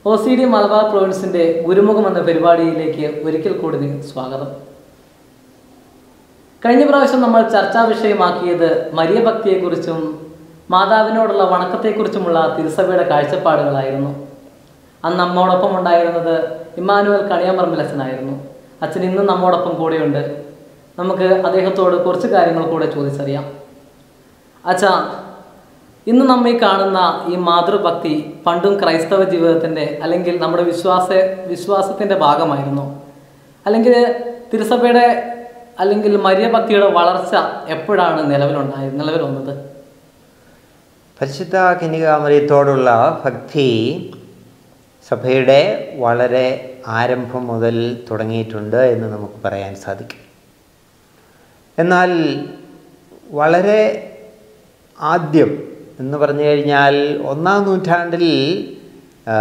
O C D Malabar പ്രൊവിൻസിന്റെ ഗുരുമുഖം എന്ന പരിപാടിയിലേക്ക് ഒരിക്കൽ കൂടി സ്വാഗതം കഴിഞ്ഞ പ്രാവശ്യം നമ്മൾ ചർച്ചാ വിഷയമാക്കിയത് മരിയ ഭക്തിയെക്കുറിച്ചും മാതാവിനോടുള്ള വണക്കത്തെക്കുറിച്ചുമുള്ള തിരുസഭയുടെ കാഴ്ചപ്പാടുകളായിരുന്നു അന്ന് നമ്മോടൊപ്പം ഉണ്ടായിരുന്നത് ഇമ്മാനുവൽ കണിയാമ്പറമ്പിൽ അച്ഛനായിരുന്നു അച്ഛൻ ഇന്നും നമ്മോടൊപ്പം കൂടെയുണ്ട് നമുക്ക് അദ്ദേഹത്തോട് കുറച്ച് കാര്യങ്ങൾ കൂടെ ചോദിച്ചറിയാം അച്ഛാ ഇന്ന് നമ്മെ കാണുന്ന ഈ മാതൃഭക്തി പണ്ടും ക്രൈസ്തവ ജീവിതത്തിൻ്റെ അല്ലെങ്കിൽ നമ്മുടെ വിശ്വാസ വിശ്വാസത്തിൻ്റെ ഭാഗമായിരുന്നു അല്ലെങ്കിൽ തിരുസഭയുടെ അല്ലെങ്കിൽ മരിയ ഭക്തിയുടെ വളർച്ച എപ്പോഴാണ് നിലവിലുണ്ടായത് നിലവിൽ വന്നത് പരിശുദ്ധ കന്യകാമറിയത്തോടുള്ള ഭക്തി സഭയുടെ വളരെ ആരംഭം മുതൽ തുടങ്ങിയിട്ടുണ്ട് എന്ന് നമുക്ക് പറയാൻ സാധിക്കും എന്നാൽ വളരെ ആദ്യം എന്ന് പറഞ്ഞു കഴിഞ്ഞാൽ ഒന്നാം നൂറ്റാണ്ടിൽ ആ,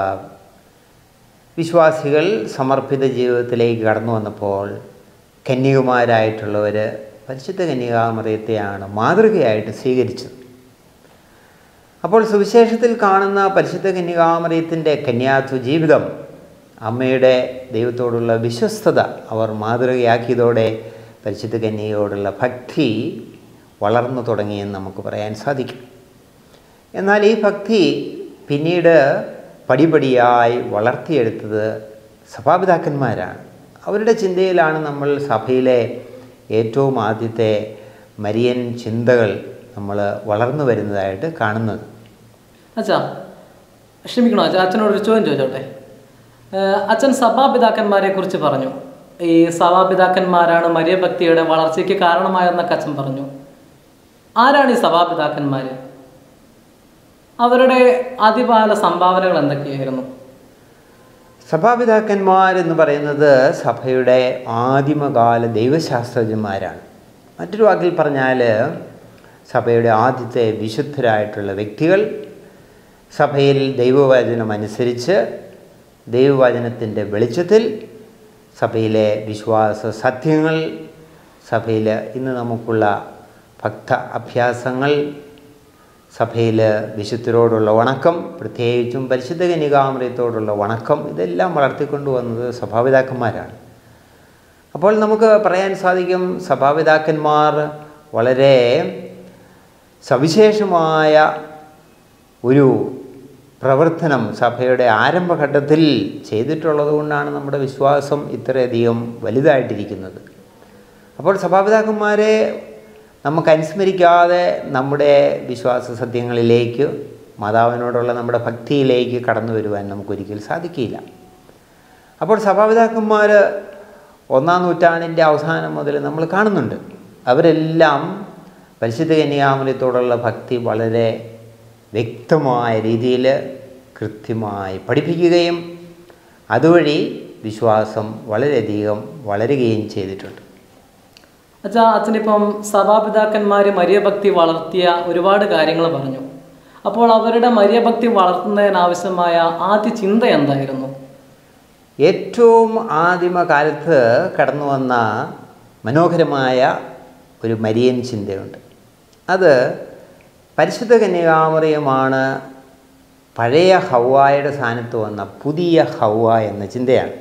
വിശ്വാസികൾ സമർപ്പിത ജീവിതത്തിലേക്ക് കടന്നു വന്നപ്പോൾ കന്യകുമാരായിട്ടുള്ളവർ പരിശുദ്ധ കന്യകാമറിയത്തെയാണ് മാതൃകയായിട്ട് സ്വീകരിച്ചത് അപ്പോൾ സുവിശേഷത്തിൽ കാണുന്ന പരിശുദ്ധ കന്യകാമറിയത്തിൻ്റെ കന്യാത്വ ജീവിതം അമ്മയുടെ ദൈവത്തോടുള്ള വിശ്വസ്തത അവർ മാതൃകയാക്കിയതോടെ പരിശുദ്ധ കന്യകയോടുള്ള ഭക്തി വളർന്നു തുടങ്ങിയെന്ന് നമുക്ക് പറയാൻ സാധിക്കും എന്നാൽ ഈ ഭക്തി പിന്നീട് പടിപടിയായി വളർത്തിയെടുത്തത് സഭാപിതാക്കന്മാരാണ് അവരുടെ ചിന്തയിലാണ് നമ്മൾ സഭയിലെ ഏറ്റവും ആദ്യത്തെ മരിയൻ ചിന്തകൾ നമ്മൾ വളർന്നു വരുന്നതായിട്ട് കാണുന്നത് അച്ഛാ ക്ഷമിക്കണോ അച്ഛാ അച്ഛനോട് ഒരു ചോദ്യം ചോദിച്ചോട്ടെ ഏഹ് അച്ഛൻ സഭാപിതാക്കന്മാരെ കുറിച്ച് പറഞ്ഞു ഈ സഭാപിതാക്കന്മാരാണ് മരിയ ഭക്തിയുടെ വളർച്ചയ്ക്ക് കാരണമായെന്നൊക്കെ അച്ഛൻ പറഞ്ഞു ആരാണ് ഈ സഭാപിതാക്കന്മാർ അവരുടെ ആദ്യകാല സംഭാവനകൾ എന്തൊക്കെയായിരുന്നു സഭാപിതാക്കന്മാരെന്ന് പറയുന്നത് സഭയുടെ ആദിമകാല ദൈവശാസ്ത്രജ്ഞന്മാരാണ് മറ്റൊരു വാക്കിൽ പറഞ്ഞാൽ സഭയുടെ ആദ്യത്തെ വിശുദ്ധരായിട്ടുള്ള വ്യക്തികൾ സഭയിൽ ദൈവവചനം അനുസരിച്ച് ദൈവവചനത്തിൻ്റെ വെളിച്ചത്തിൽ സഭയിലെ വിശ്വാസ സത്യങ്ങൾ സഭയിൽ ഇന്ന് നമുക്കുള്ള ഭക്ത അഭ്യാസങ്ങൾ സഭയിൽ വിശുദ്ധരോടുള്ള വണക്കം പ്രത്യേകിച്ചും പരിശുദ്ധ കന്യകാമൃതത്തോടുള്ള വണക്കം ഇതെല്ലാം വളർത്തിക്കൊണ്ടുവന്നത് സഭാപിതാക്കന്മാരാണ് അപ്പോൾ നമുക്ക് പറയാൻ സാധിക്കും സഭാപിതാക്കന്മാർ വളരെ സവിശേഷമായ ഒരു പ്രവർത്തനം സഭയുടെ ആരംഭഘട്ടത്തിൽ ചെയ്തിട്ടുള്ളത് കൊണ്ടാണ് നമ്മുടെ വിശ്വാസം ഇത്രയധികം വലുതായിട്ടിരിക്കുന്നത് അപ്പോൾ സഭാപിതാക്കന്മാരെ നമുക്ക് അനുസ്മരിക്കാതെ നമ്മുടെ വിശ്വാസ സത്യങ്ങളിലേക്ക് മാതാവിനോടുള്ള നമ്മുടെ ഭക്തിയിലേക്ക് കടന്നു വരുവാൻ നമുക്കൊരിക്കൽ സാധിക്കില്ല അപ്പോൾ സഭാപിതാക്കന്മാർ ഒന്നാം നൂറ്റാണ്ടിൻ്റെ അവസാനം മുതൽ നമ്മൾ കാണുന്നുണ്ട് അവരെല്ലാം പരിശുദ്ധ കന്യാമലയത്തോടുള്ള ഭക്തി വളരെ വ്യക്തമായ രീതിയിൽ കൃത്യമായി പഠിപ്പിക്കുകയും അതുവഴി വിശ്വാസം വളരെയധികം വളരുകയും ചെയ്തിട്ടുണ്ട് അച്ഛാ അച്ഛനിപ്പം സഭാപിതാക്കന്മാർ മരിയ ഭക്തി വളർത്തിയ ഒരുപാട് കാര്യങ്ങൾ പറഞ്ഞു അപ്പോൾ അവരുടെ മരിയ ഭക്തി വളർത്തുന്നതിനാവശ്യമായ ആദ്യ ചിന്ത എന്തായിരുന്നു ഏറ്റവും ആദിമകാലത്ത് കടന്നു വന്ന മനോഹരമായ ഒരു മരിയൻ ചിന്തയുണ്ട് അത് പരിശുദ്ധ കന്യകാമറിയമാണ് പഴയ ഹൗവായുടെ സ്ഥാനത്ത് വന്ന പുതിയ ഹൗവ എന്ന ചിന്തയാണ്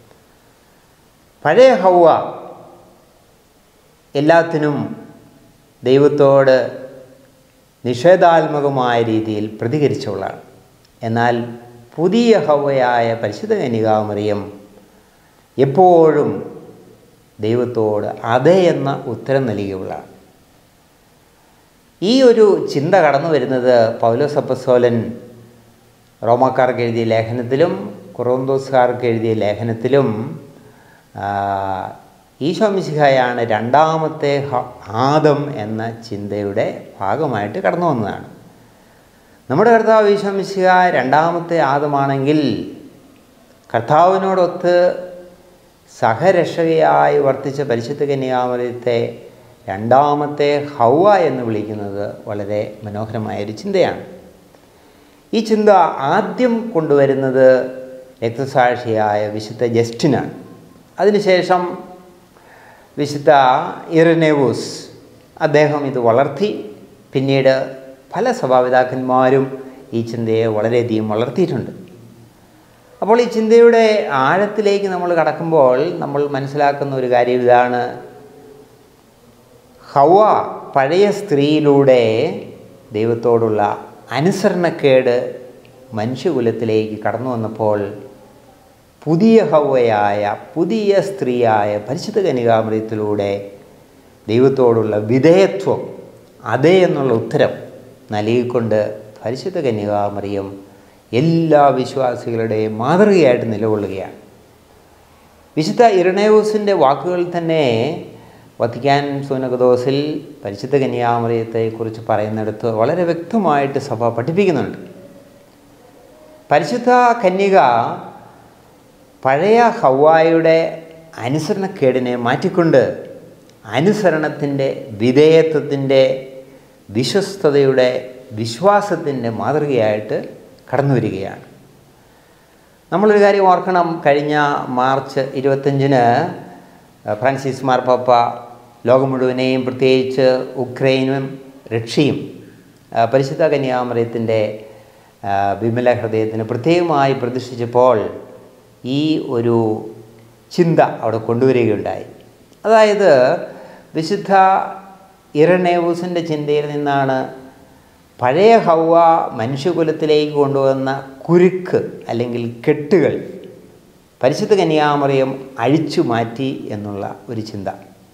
പഴയ ഹൗവ എല്ലാത്തിനും ദൈവത്തോട് നിഷേധാത്മകമായ രീതിയിൽ പ്രതികരിച്ചവളാണ് എന്നാൽ പുതിയ ഹൗവയായ പരിശുദ്ധ കന്യകാമറിയം എപ്പോഴും ദൈവത്തോട് അതെ എന്ന ഉത്തരം നൽകിയവളാണ് ഈ ഒരു ചിന്ത കടന്നു വരുന്നത് പൗലോസ് അപ്പസ്തോലൻ റോമാക്കാർക്ക് എഴുതിയ ലേഖനത്തിലും കൊറോന്തോസുകാർക്ക് എഴുതിയ ലേഖനത്തിലും ആ, ഈശോ മിശിഹായാണ് രണ്ടാമത്തെ ഹ- ആദം എന്ന ചിന്തയുടെ ഭാഗമായിട്ട് കടന്നു വന്നതാണ് നമ്മുടെ കർത്താവ് ഈശോ മിശിഹ രണ്ടാമത്തെ ആദമാണെങ്കിൽ കർത്താവിനോടൊത്ത് സഹരക്ഷകയായി വർത്തിച്ച പരിശുദ്ധ കന്യാമരത്തെ രണ്ടാമത്തെ ഹൗവ എന്ന് വിളിക്കുന്നത് വളരെ മനോഹരമായൊരു ചിന്തയാണ് ഈ ചിന്ത ആദ്യം കൊണ്ടുവരുന്നത് രക്തസാക്ഷിയായ വിശുദ്ധ ജസ്റ്റിനാണ് അതിനുശേഷം വിശുദ്ധ ഇറനേവൂസ് അദ്ദേഹം ഇത് വളർത്തി പിന്നീട് പല സഭാപിതാക്കന്മാരും ഈ ചിന്തയെ വളരെയധികം വളർത്തിയിട്ടുണ്ട് അപ്പോൾ ഈ ചിന്തയുടെ ആഴത്തിലേക്ക് നമ്മൾ കടക്കുമ്പോൾ നമ്മൾ മനസ്സിലാക്കുന്ന ഒരു കാര്യം ഇതാണ് ഹവ പഴയ സ്ത്രീയിലൂടെ ദൈവത്തോടുള്ള അനുസരണക്കേട് മനുഷ്യകുലത്തിലേക്ക് കടന്നു വന്നപ്പോൾ പുതിയ ഹവയായ പുതിയ സ്ത്രീയായ പരിശുദ്ധ കനികാമൃതത്തിലൂടെ ദൈവത്തോടുള്ള വിധേയത്വം അതേ എന്നുള്ള ഉത്തരം നൽകിക്കൊണ്ട് പരിശുദ്ധ കന്യകാമറിയം എല്ലാ വിശ്വാസികളുടെയും മാതൃകയായിട്ട് നിലകൊള്ളുകയാണ് വിശുദ്ധ ഇരണേവൂസിൻ്റെ വാക്കുകൾ തന്നെ വത്തിക്കാൻ സൂനകദോസിൽ പരിശുദ്ധ കന്യാമറിയത്തെക്കുറിച്ച് പറയുന്നിടത്ത് വളരെ വ്യക്തമായിട്ട് സഭ പഠിപ്പിക്കുന്നുണ്ട് പരിശുദ്ധ കന്യക പഴയ ഹവായുടെ അനുസരണക്കേടിനെ മാറ്റിക്കൊണ്ട് അനുസരണത്തിൻ്റെ വിധേയത്വത്തിൻ്റെ വിശ്വസ്തതയുടെ വിശ്വാസത്തിൻ്റെ മാതൃകയായിട്ട് കടന്നു വരികയാണ് നമ്മളൊരു കാര്യം ഓർക്കണം കഴിഞ്ഞ മാർച്ച് ഇരുപത്തഞ്ചിന് ഫ്രാൻസിസ് മാർപ്പാപ്പ ലോകം മുഴുവനെയും പ്രത്യേകിച്ച് ഉക്രൈനും റഷ്യയും ആ, പരിശുദ്ധ കന്യാമറിയത്തിൻ്റെ ആ, വിമല ഹൃദയത്തിന് പ്രത്യേകമായി പ്രതിഷ്ഠിച്ചപ്പോൾ ഈ ഒരു ചിന്ത അവിടെ കൊണ്ടുവരികയുണ്ടായി അതായത് വിശുദ്ധ ഇറനേവൂസിൻ്റെ ചിന്തയിൽ നിന്നാണ് പഴയ ഹൗവ മനുഷ്യകുലത്തിലേക്ക് കൊണ്ടുവന്ന കുരുക്ക് അല്ലെങ്കിൽ കെട്ടുകൾ പരിശുദ്ധ കന്യാമറിയം അഴിച്ചു മാറ്റി എന്നുള്ള ഒരു ചിന്ത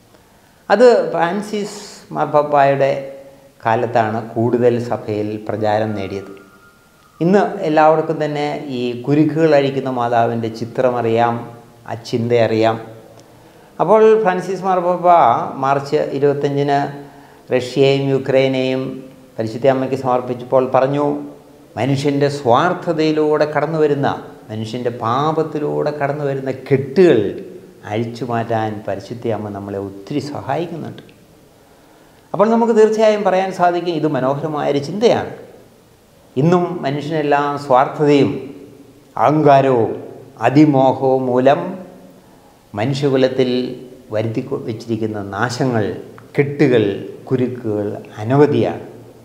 അത് ഫ്രാൻസിസ് മാർപ്പാപ്പായുടെ കാലത്താണ് കൂടുതൽ സഭയിൽ പ്രചാരം നേടിയത് ഇന്ന് എല്ലാവർക്കും തന്നെ ഈ കുരുക്കുകൾ അഴിക്കുന്ന മാതാവിൻ്റെ ചിത്രം അറിയാം ആ ചിന്ത അറിയാം അപ്പോൾ ഫ്രാൻസിസ് മാർപ്പാപ്പ മാർച്ച് ഇരുപത്തഞ്ചിന് റഷ്യയെയും യുക്രൈനെയും പരിശുദ്ധ അമ്മയ്ക്ക് സമർപ്പിച്ചപ്പോൾ പറഞ്ഞു മനുഷ്യൻ്റെ സ്വാർത്ഥതയിലൂടെ കടന്നു വരുന്ന മനുഷ്യൻ്റെ പാപത്തിലൂടെ കടന്നു വരുന്ന കെട്ടുകൾ അഴിച്ചു മാറ്റാൻ പരിശുദ്ധ അമ്മ നമ്മളെ ഒത്തിരി സഹായിക്കുന്നുണ്ട് അപ്പോൾ നമുക്ക് തീർച്ചയായും പറയാൻ സാധിക്കും ഇത് മനോഹരമായൊരു ചിന്തയാണ് ഇന്നും മനുഷ്യനെല്ലാം സ്വാർത്ഥതയും അഹങ്കാരവും അതിമോഹവും മൂലം മനുഷ്യകുലത്തിൽ വരുത്തി കൊ- വെച്ചിരിക്കുന്ന നാശങ്ങൾ കെട്ടുകൾ കുരുക്കുകൾ അനവധിയാണ്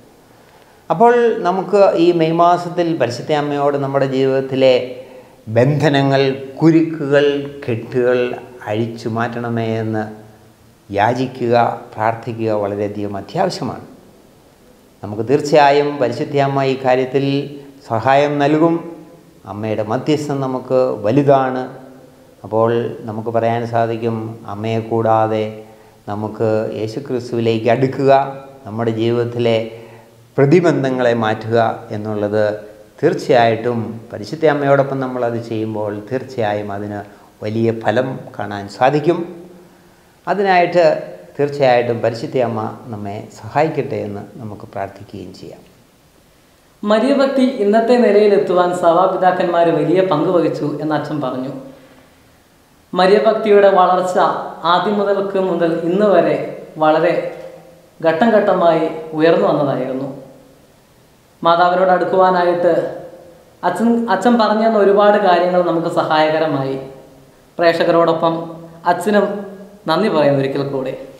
അപ്പോൾ നമുക്ക് ഈ മെയ് മാസത്തിൽ പരിശുദ്ധ അമ്മയോട് നമ്മുടെ ജീവിതത്തിലെ ബന്ധനങ്ങൾ കുരുക്കുകൾ കെട്ടുകൾ അഴിച്ചു മാറ്റണമേ എന്ന് യാചിക്കുക പ്രാർത്ഥിക്കുക വളരെയധികം അത്യാവശ്യമാണ് നമുക്ക് തീർച്ചയായും പരിശുദ്ധ അമ്മ ഈ കാര്യത്തിൽ സഹായം നൽകും അമ്മയുടെ മധ്യസ്ഥം നമുക്ക് വലുതാണ് അപ്പോൾ നമുക്ക് പറയാൻ സാധിക്കും അമ്മയെ കൂടാതെ നമുക്ക് യേശുക്രിസ്തുവിലേക്ക് അടുക്കുക നമ്മുടെ ജീവിതത്തിലെ പ്രതിബന്ധങ്ങളെ മാറ്റുക എന്നുള്ളത് തീർച്ചയായിട്ടും പരിശുദ്ധ അമ്മയോടൊപ്പം നമ്മളത് ചെയ്യുമ്പോൾ തീർച്ചയായും അതിന് വലിയ ഫലം കാണാൻ സാധിക്കും അതിനായിട്ട് തീർച്ചയായിട്ടും പരിശുദ്ധ അമ്മ നമ്മെ സഹായിക്കട്ടെ എന്ന് നമുക്ക് പ്രാർത്ഥിക്കുകയും ചെയ്യാം മരിയഭക്തി ഇന്നത്തെ നിലയിലെത്തുവാൻ സഭാപിതാക്കന്മാർ വലിയ പങ്ക് വഹിച്ചു എന്ന് അച്ഛൻ പറഞ്ഞു മരിയഭക്തിയുടെ വളർച്ച ആദ്യം മുതൽക്ക് മുതൽ ഇന്ന് വരെ വളരെ ഘട്ടം ഘട്ടമായി ഉയർന്നു വന്നതായിരുന്നു മാതാവിനോട് അടുക്കുവാനായിട്ട് അച്ഛൻ അച്ഛൻ പറഞ്ഞു തന്ന ഒരുപാട് കാര്യങ്ങൾ നമുക്ക് സഹായകരമായി പ്രേക്ഷകരോടൊപ്പം അച്ഛനും നന്ദി പറയുന്നു ഒരിക്കൽ കൂടെ